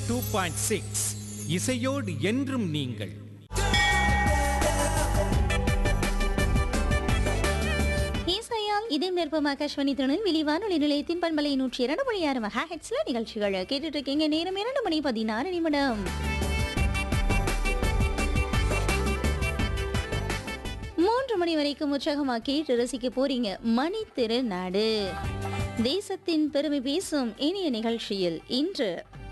two point six இசையோடு என்றும் நீங்கள் இசையால் இதே மேற்பம் ஆகாஷ்வாணி திருநெல்வேலி வானொலி நிலையத்தின் பண்பலை நூற்றி இரண்டு மணி ஆறு மெகா ஹெட்ஸ்ல நிகழ்ச்சிகள் கேட்டுட்டு இருக்கீங்க நேரம் இரண்டு மணி பதினாறு நிமிடம் மூன்று மணி வரைக்கும் உற்சாகமா கேட்டு ரசிக்க போறீங்க மணி திருநாடு தேசத்தின் பெருமை பேசும் இனிய நிகழ்ச்சியில் இன்று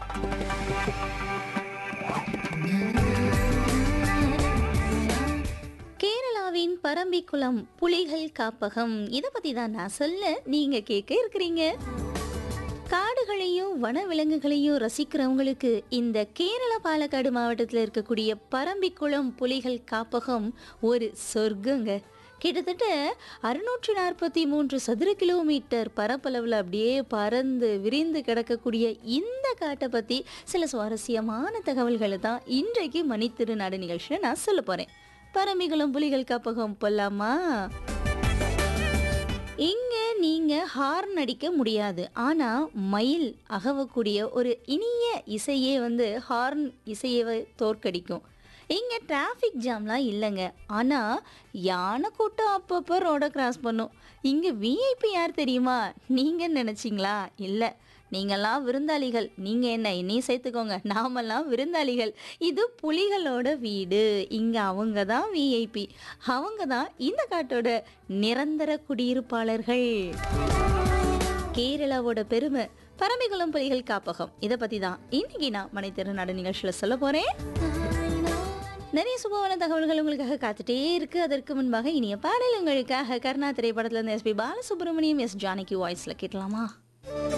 கேரளாவின் பரம்பிக்குளம் புலிகள் காப்பகம் இதை பத்தி தான் நான் சொல்ல நீங்க கேட்க இருக்கிறீங்க காடுகளையும் வனவிலங்குகளையும் ரசிக்கிறவங்களுக்கு இந்த கேரள பாலக்காடு மாவட்டத்தில் இருக்கக்கூடிய பரம்பிக்குளம் புலிகள் காப்பகம் ஒரு சொர்க்கங்க கிட்டத்தட்ட அறுநூற்றி நாற்பத்தி மூன்று சதுர கிலோமீட்டர் பரப்பளவில் அப்படியே பறந்து விரிந்து கிடக்கக்கூடிய இந்த காட்டை பற்றி சில சுவாரஸ்யமான தகவல்களை தான் இன்றைக்கு மணித்திருநாடு நிகழ்ச்சியில் நான் சொல்ல போகிறேன் பரம்பிக்குளம் புலிகள் காப்பகம் போலாமா இங்க நீங்க ஹார்ன் அடிக்க முடியாது ஆனா மயில் அகவக்கூடிய ஒரு இனிய இசையே வந்து ஹார்ன் இசையை தோற்கடிக்கும் இங்க டிராஃபிக் ஜாம்லாம் இல்லைங்க ஆனா யானை கூட்டம் அப்பப்போ ரோட கிராஸ் பண்ணும் இங்க விஐபி யார் தெரியுமா நீங்க நினைச்சிங்களா இல்லை நீங்கெல்லாம் விருந்தாளிகள் நீங்க என்ன என்னையும் சேர்த்துக்கோங்க நாமெல்லாம் விருந்தாளிகள் இது புலிகளோட வீடு இங்க அவங்க தான் விஐபி அவங்க தான் இந்த காட்டோட நிரந்தர குடியிருப்பாளர்கள் கேரளாவோட பெருமை பரம்பிக்குளம் புலிகள் காப்பகம் இதை பத்தி தான் இன்னைக்கு நான் மனைத்திறனாடு நிகழ்ச்சியில சொல்ல போறேன் நிறைய சுபமான தகவல்கள் உங்களுக்காக காத்துட்டே இருக்கு அதற்கு முன்பாக இனிய பாடல் உங்களுக்காக கர்ணா திரைப்படத்துல இருந்து எஸ்பி பாலசுப்ரமணியம் எஸ் ஜானகி வாய்ஸ்ல கேட்கலாமா